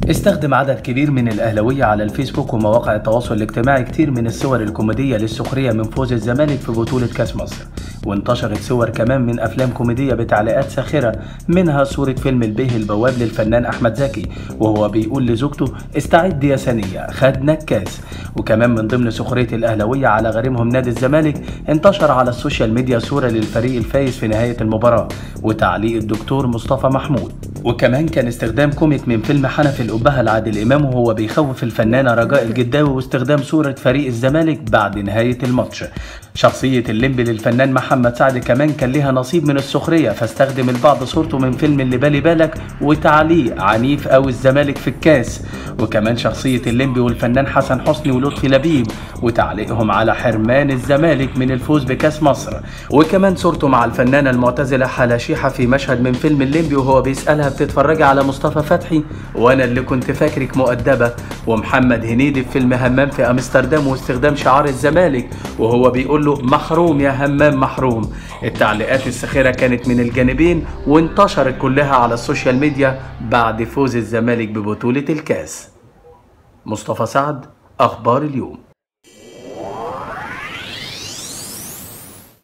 استخدم عدد كبير من الأهلوية على الفيسبوك ومواقع التواصل الاجتماعي كتير من الصور الكوميدية للسخرية من فوز الزمالك في بطولة كأس مصر وانتشرت صور كمان من أفلام كوميدية بتعليقات ساخرة منها صورة فيلم البيه البواب للفنان أحمد زكي وهو بيقول لزوجته استعد يا ثانية خدنا الكاس وكمان من ضمن سخرية الأهلوية على غريمهم نادي الزمالك انتشر على السوشيال ميديا صورة للفريق الفايز في نهاية المباراة وتعليق الدكتور مصطفى محمود وكمان كان استخدام كوميك من فيلم حنفي الأبهة لعادل إمام وهو بيخوف الفنانة رجاء الجداوي واستخدام صورة فريق الزمالك بعد نهاية الماتش شخصية الليمبي للفنان محمد سعد كمان كان ليها نصيب من السخرية فاستخدم البعض صورته من فيلم اللي بالي بالك وتعليق عنيف أو الزمالك في الكاس وكمان شخصية الليمبي والفنان حسن حسني ولطفي لبيب وتعليقهم على حرمان الزمالك من الفوز بكاس مصر وكمان صورته مع الفنانة المعتزلة حلا شيحة في مشهد من فيلم الليمبي وهو بيسألها بتتفرجي على مصطفى فتحي وأنا اللي كنت فاكرك مؤدبة ومحمد هنيدي في فيلم همام في أمستردام واستخدام شعار الزمالك وهو بيقول له محروم يا همام محروم التعليقات الساخرة كانت من الجانبين وانتشرت كلها على السوشيال ميديا بعد فوز الزمالك ببطولة الكاس مصطفى سعد أخبار اليوم